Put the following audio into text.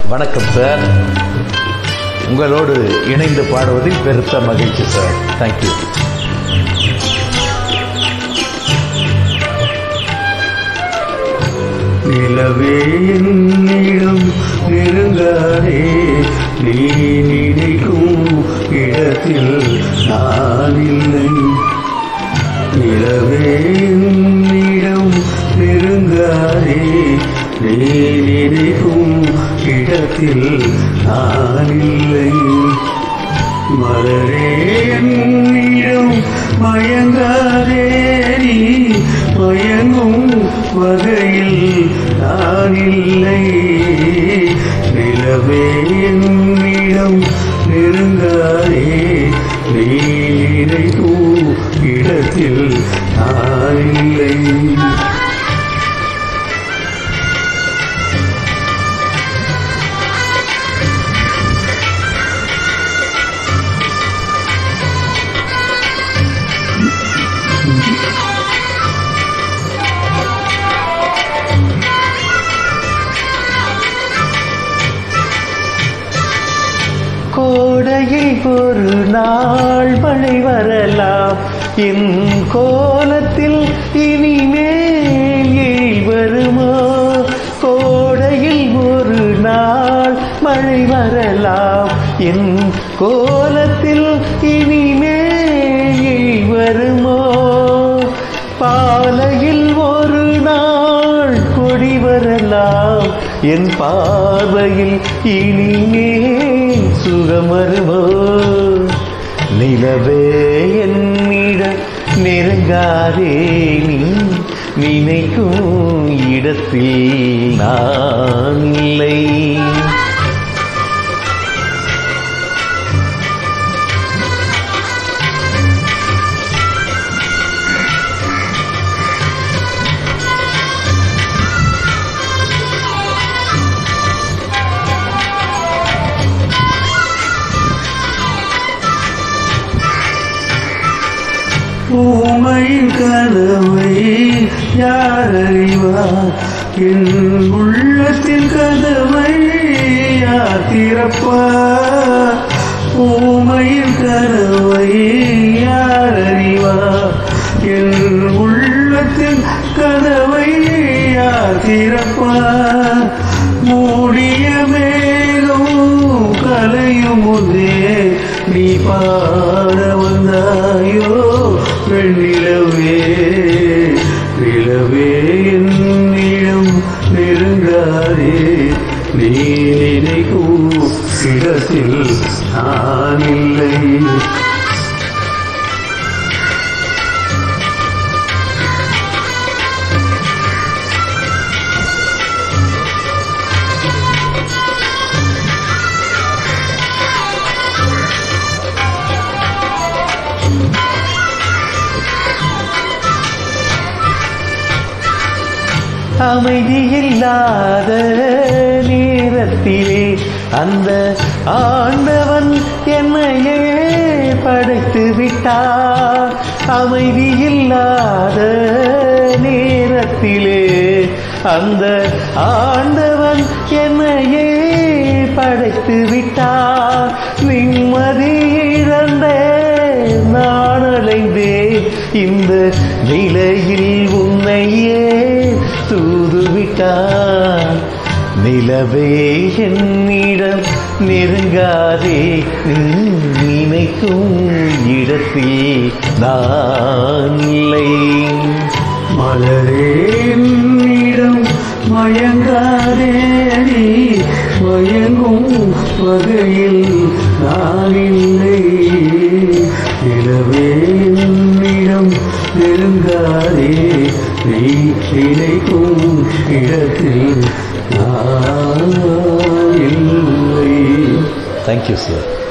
வணக்கம் சார் உங்களோடு இணைந்து பாடுவதில் பெருத்த மகிழ்ச்சி சார் தேங்க்யூ நிலவே என்னிடம் நெருங்காதே நீ நினைக்கும் இடத்தில் நான் இல்லை நிலவே என்னிடம் நெருங்காதே நீ நினைக்கும் இடத்தில் நான் இல்லை மலரே என்னிடம் மயங்காதே நீ மயங்கும் வகையில் நான் இல்லை நிலவே என்னிடம் நெருங்காதே நீ நினைக்கும் இடத்தில் நான் இல்லை கோடையில் ஒரு நாள் மழை வரலாம் என் கோலத்தில் இனிமேல் எழில் வருமோ கோடையில் ஒரு நாள் மழை வரலாம் என் கோலத்தில் இனிமேல் எழில் வருமோ பாலையில் ஒரு நாள் கொடி வரலாம் என் பார்வையில் இனிமேல் சுகம் வருமோ நிலவே என்னிடம் நெருங்காதே நீ நினைக்கும் இடத்தில் நான் இல்லை பூமையின் கதவை யார் அறிவார் என் உள்ளத்தின் கதவை யார் திறப்பார் பூமையின் கதவை யார் அறிவார் என் உள்ளத்தின் கதவை யார் திறப்பார் மூடிய மேலும் கலையும் முன்னே நீ பாட வந்தாயோ வெண்ணிலவே நிலவே என்னிடம் நெருங்காதே நீ நினைக்கும் இடத்தில் நான் இல்லை அமைதியில்லாத நேரத்திலே அந்த ஆண்டவன் என்னையே படைத்து விட்டார் அமைதியில்லாத நேரத்திலே அந்த ஆண்டவன் என்னையே படைத்து விட்டார் நிம்மதி இழந்தே நான் அலைந்தேன் இந்த நிலையில் உன்னையே தூதுவிட்டான் நிலவே என்னிடம் நெருங்காதே நினைக்கும் இடத்தில் நான் இல்லை மலரே என்னிடம் மயங்காதே நீ மயங்கும் வகையில் நான் இல்லை நிலவே என்னிடம் நெருங்காதே நீ நினைக்கும் இடத்தில் நான் இல்லை தேங்க்யூ சார்